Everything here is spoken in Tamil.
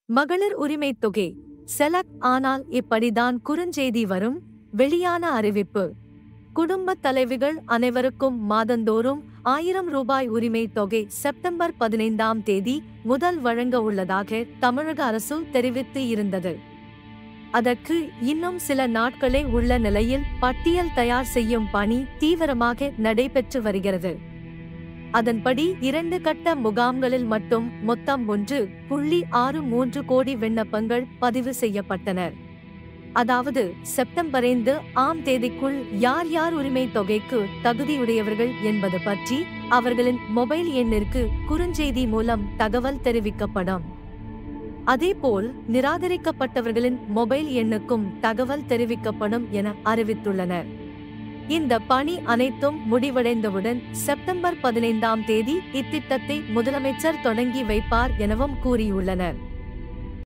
மகளிர் உரிமைத் தொகை செலக்ட் ஆனால் இப்படிதான் குறுஞ்செய்தி வரும் வெளியான அறிவிப்பு குடும்பத் தலைவிகள் அனைவருக்கும் மாதந்தோறும் ஆயிரம் ரூபாய் உரிமை தொகை செப்டம்பர் பதினைந்தாம் தேதி முதல் வழங்க உள்ளதாக தமிழக அரசு தெரிவித்து இருந்தது அதற்கு இன்னும் சில நாட்களே உள்ள நிலையில் பட்டியல் தயார் செய்யும் பணி தீவிரமாக நடைபெற்று வருகிறது அதன்படி இரண்டு கட்ட முகாம்களில் மட்டும் மொத்தம் ஒன்று புள்ளி ஆறு மூன்று கோடி விண்ணப்பங்கள் பதிவு செய்யப்பட்டன அதாவது செப்டம்பர் ஐந்து ஆம் தேதிக்குள் யார் யார் உரிமை தொகைக்கு தகுதியுடையவர்கள் என்பது பற்றி அவர்களின் மொபைல் எண்ணிற்கு குறுஞ்செய்தி மூலம் தகவல் தெரிவிக்கப்படும் அதேபோல் நிராகரிக்கப்பட்டவர்களின் மொபைல் எண்ணுக்கும் தகவல் தெரிவிக்கப்படும் என அறிவித்துள்ளனர் இந்த பணி அனைத்தும் முடிவடைந்தவுடன் செப்டம்பர் பதினைந்தாம் தேதி இத்திட்டத்தை முதலமைச்சர் தொடங்கி வைப்பார் எனவும் கூறியுள்ளனர்